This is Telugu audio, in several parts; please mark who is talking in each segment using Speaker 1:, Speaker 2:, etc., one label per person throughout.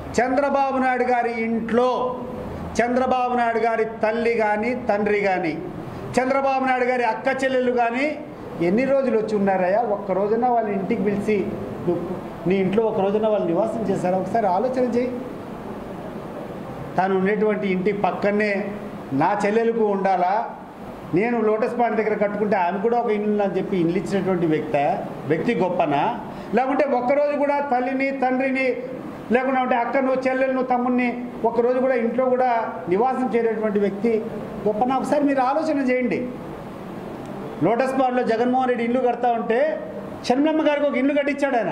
Speaker 1: చంద్రబాబు నాయుడు గారి ఇంట్లో చంద్రబాబు నాయుడు గారి తల్లి కానీ తండ్రి కానీ చంద్రబాబు నాయుడు గారి అక్క చెల్లెలు కానీ ఎన్ని రోజులు వచ్చి ఉన్నారయ్యా ఒక్క రోజున వాళ్ళ ఇంటికి పిలిచి నువ్వు నీ ఇంట్లో ఒక రోజున వాళ్ళు నివాసం చేశారా ఒకసారి ఆలోచన చేయి తాను ఉండేటువంటి ఇంటి పక్కనే నా చెల్లెలకు ఉండాలా నేను లోటస్ పాయింట్ దగ్గర కట్టుకుంటే ఆమె కూడా ఒక ఇల్లు అని చెప్పి ఇల్లు ఇచ్చినటువంటి వ్యక్తి వ్యక్తి గొప్పనా లేకుంటే ఒక్కరోజు కూడా తల్లిని తండ్రిని లేకుండా ఉంటే అక్కను చెల్లెలను తమ్ముడిని ఒక్కరోజు కూడా ఇంట్లో కూడా నివాసం చేరేటువంటి వ్యక్తి గొప్పనా ఒకసారి మీరు ఆలోచన చేయండి లోటస్ పాయింట్లో జగన్మోహన్ రెడ్డి ఇల్లు కడతా ఉంటే షణ్మమ్మ గారికి ఒక ఇల్లు కట్టించాడు ఆయన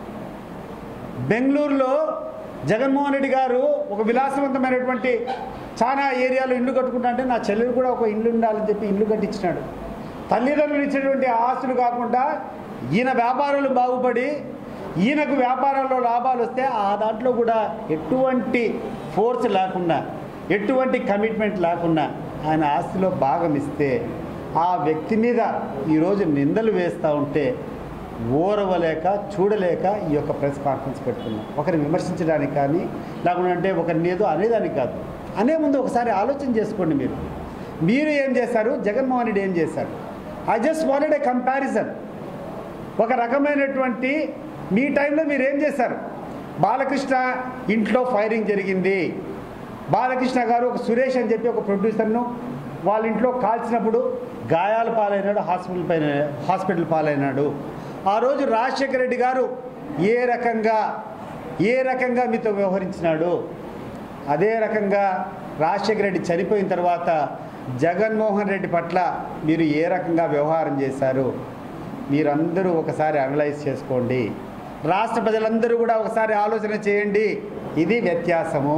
Speaker 1: బెంగళూరులో జగన్మోహన్ రెడ్డి గారు ఒక విలాసవంతమైనటువంటి చాలా ఏరియాలో ఇల్లు కట్టుకుంటా అంటే నా చెల్లెలు కూడా ఒక ఇల్లు ఉండాలని చెప్పి ఇల్లు కట్టించినాడు తల్లిదండ్రులు ఇచ్చినటువంటి ఆస్తులు కాకుండా ఈయన వ్యాపారాలు బాగుపడి ఈయనకు వ్యాపారాల్లో లాభాలు వస్తే ఆ దాంట్లో కూడా ఎటువంటి ఫోర్స్ లేకుండా ఎటువంటి కమిట్మెంట్ లేకుండా ఆయన ఆస్తిలో భాగం ఇస్తే ఆ వ్యక్తి మీద ఈరోజు నిందలు వేస్తూ ఉంటే ఓరవలేక చూడలేక ఈ యొక్క ప్రెస్ కాన్ఫరెన్స్ పెడుతున్నాం ఒకరిని విమర్శించడానికి కానీ లేకుండా అంటే ఒకరిని ఏదో అనేదానికి కాదు అనే ముందు ఒకసారి ఆలోచన చేసుకోండి మీరు మీరు ఏం చేశారు జగన్మోహన్ రెడ్డి ఏం చేశారు I just wanted a comparison ఒక రకమైనటువంటి మీ టైంలో మీరు ఏం చేశారు బాలకృష్ణ ఇంట్లో ఫైరింగ్ జరిగింది బాలకృష్ణ గారు ఒక సురేష్ అని చెప్పి ఒక ప్రొడ్యూసర్ను వాళ్ళ ఇంట్లో కాల్చినప్పుడు గాయాల పాలైనాడు హాస్పిటల్ పైన హాస్పిటల్ పాలైనాడు ఆ రోజు రాజశేఖర రెడ్డి గారు ఏ రకంగా ఏ రకంగా మీతో వ్యవహరించినాడు అదే రకంగా రాజశేఖర రెడ్డి చనిపోయిన తర్వాత జగన్మోహన్ రెడ్డి పట్ల మీరు ఏ రకంగా వ్యవహారం చేశారు మీరందరూ ఒకసారి అనలైజ్ చేసుకోండి రాష్ట్ర ప్రజలందరూ కూడా ఒకసారి ఆలోచన చేయండి ఇది వ్యత్యాసము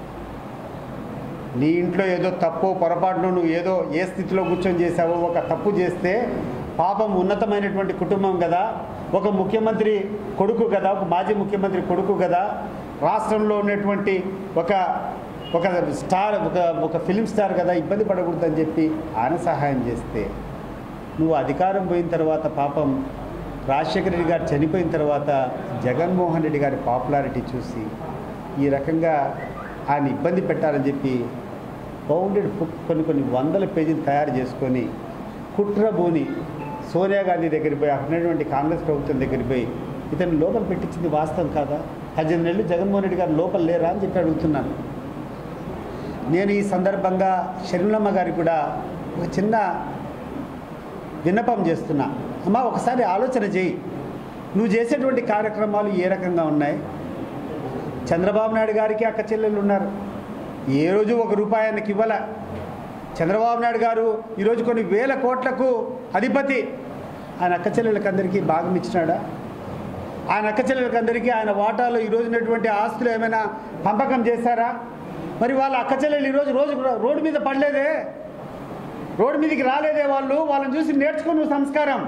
Speaker 1: నీ ఇంట్లో ఏదో తప్పు పొరపాటును నువ్వు ఏదో ఏ స్థితిలో కూర్చొని చేసావో ఒక తప్పు చేస్తే పాపం ఉన్నతమైనటువంటి కుటుంబం కదా ఒక ముఖ్యమంత్రి కొడుకు కదా ఒక మాజీ ముఖ్యమంత్రి కొడుకు కదా రాష్ట్రంలో ఉన్నటువంటి ఒక ఒక స్టార్ ఒక ఒక ఫిలిం స్టార్ కదా ఇబ్బంది పడకూడదని చెప్పి ఆయన సహాయం చేస్తే నువ్వు అధికారం పోయిన తర్వాత పాపం రాజశేఖర రెడ్డి గారు చనిపోయిన తర్వాత జగన్మోహన్ రెడ్డి గారి పాపులారిటీ చూసి ఈ రకంగా ఆయన ఇబ్బంది పెట్టాలని చెప్పి బౌండెడ్ కొన్ని కొన్ని వందల పేజీలు తయారు చేసుకొని కుట్రబోని సోనియా గాంధీ దగ్గరికి పోయి అక్కడ ఉన్నటువంటి కాంగ్రెస్ ప్రభుత్వం దగ్గరికి పోయి ఇతను లోపల పెట్టించింది వాస్తవం కాదా పద్దెనిమిది నెలలు జగన్మోహన్ రెడ్డి గారు లోపల లేరా అని చెప్పి అడుగుతున్నాను నేను ఈ సందర్భంగా షర్మిలమ్మ గారికి కూడా ఒక చిన్న విన్నపం చేస్తున్నా అమ్మా ఒకసారి ఆలోచన చేయి నువ్వు చేసేటువంటి కార్యక్రమాలు ఏ రకంగా ఉన్నాయి చంద్రబాబు నాయుడు గారికి అక్క చెల్లెళ్ళు ఉన్నారు ఏ రోజు ఒక రూపాయి ఆయనకి ఇవ్వాల చంద్రబాబు నాయుడు గారు ఈరోజు కొన్ని వేల కోట్లకు అధిపతి ఆయన అక్క చెల్లెళ్ళకి అందరికీ భాగం ఇచ్చినాడా ఆయన అక్క చెల్లెళ్ళకి అందరికీ ఆయన వాటాలో ఈరోజు ఉన్నటువంటి ఆస్తులు ఏమైనా పంపకం చేశారా మరి వాళ్ళ అక్క చెల్లెలు ఈరోజు రోజు రోడ్డు మీద పడలేదే రోడ్డు మీదకి రాలేదే వాళ్ళు వాళ్ళని చూసి నేర్చుకున్న సంస్కారం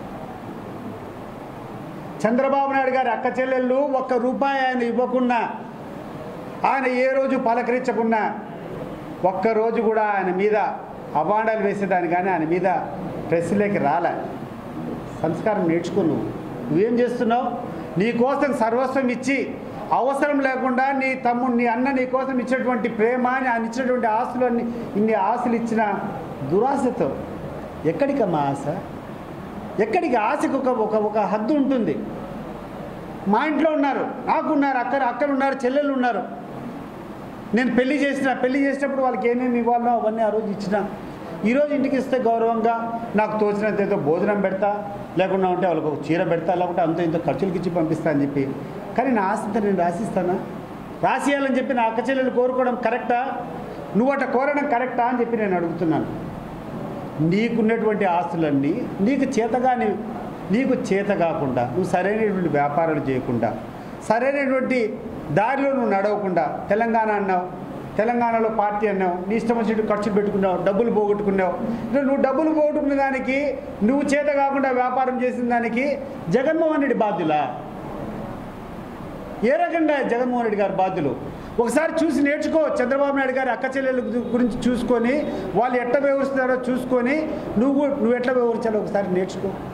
Speaker 1: చంద్రబాబు నాయుడు గారి అక్క చెల్లెళ్ళు ఒక్క రూపాయి ఆయన ఇవ్వకున్నా ఆయన ఏ రోజు పలకరించకున్నా ఒక్క రోజు కూడా ఆయన మీద అవాండాలు వేసేదాన్ని కానీ ఆయన మీద ప్రెస్లోకి రాలే సంస్కారం నేర్చుకో నువ్వు నువ్వేం చేస్తున్నావు నీ కోసం సర్వస్వం ఇచ్చి అవసరం లేకుండా నీ తమ్ముడు నీ అన్న నీ కోసం ఇచ్చినటువంటి ప్రేమ ఆయన ఇచ్చినటువంటి ఆస్తులు అన్ని ఇన్ని ఆశలు ఇచ్చిన దురాశతో ఎక్కడికమ్మా ఆశ ఎక్కడికి ఆశకు ఒక ఒక ఒక హద్దు ఉంటుంది మా ఇంట్లో ఉన్నారు నాకు ఉన్నారు అక్కడ అక్కడ ఉన్నారు చెల్లెళ్ళు ఉన్నారు నేను పెళ్లి చేసిన పెళ్లి చేసినప్పుడు వాళ్ళకి ఏమేమి ఇవ్వాలో అవన్నీ ఆ రోజు ఇచ్చిన ఈరోజు ఇంటికి ఇస్తే గౌరవంగా నాకు తోచినంత ఏదో భోజనం పెడతా లేకుండా ఉంటే వాళ్ళకి ఒక చీర పెడతా లేకుంటే అంత ఇంత ఖర్చులకి ఇచ్చి పంపిస్తా అని చెప్పి కానీ నా ఆస్తితో నేను రాసిస్తానా రాసియాలని చెప్పి నా అక్క చెల్లెలు కోరుకోవడం కరెక్టా నువ్వు అట్లా కోరడం కరెక్టా అని చెప్పి నేను అడుగుతున్నాను నీకున్నటువంటి ఆస్తులన్నీ నీకు చేతగాని నీకు చేత కాకుండా నువ్వు సరైనటువంటి వ్యాపారాలు చేయకుండా సరైనటువంటి దారిలో నువ్వు నడవకుండా తెలంగాణ అన్నావు తెలంగాణలో పార్టీ అన్నావు నీ ఇష్టం వచ్చినట్టు ఖర్చులు పెట్టుకున్నావు డబ్బులు పోగొట్టుకున్నావు ఇట్లా నువ్వు డబ్బులు పోగొట్టుకున్న దానికి నువ్వు చేత కాకుండా వ్యాపారం చేసిన దానికి జగన్మోహన్ రెడ్డి బాధ్యులా ఏ రకంగా జగన్మోహన్ రెడ్డి గారు బాధ్యులు ఒకసారి చూసి నేర్చుకో చంద్రబాబు నాయుడు గారి అక్క చెల్లెల గు- గురించి చూసుకొని వాళ్ళు ఎట్లా వ్యవహరిస్తున్నారో చూసుకొని నువ్వు నువ్వు ఎట్లా వ్యవహరించాలో ఒకసారి నేర్చుకో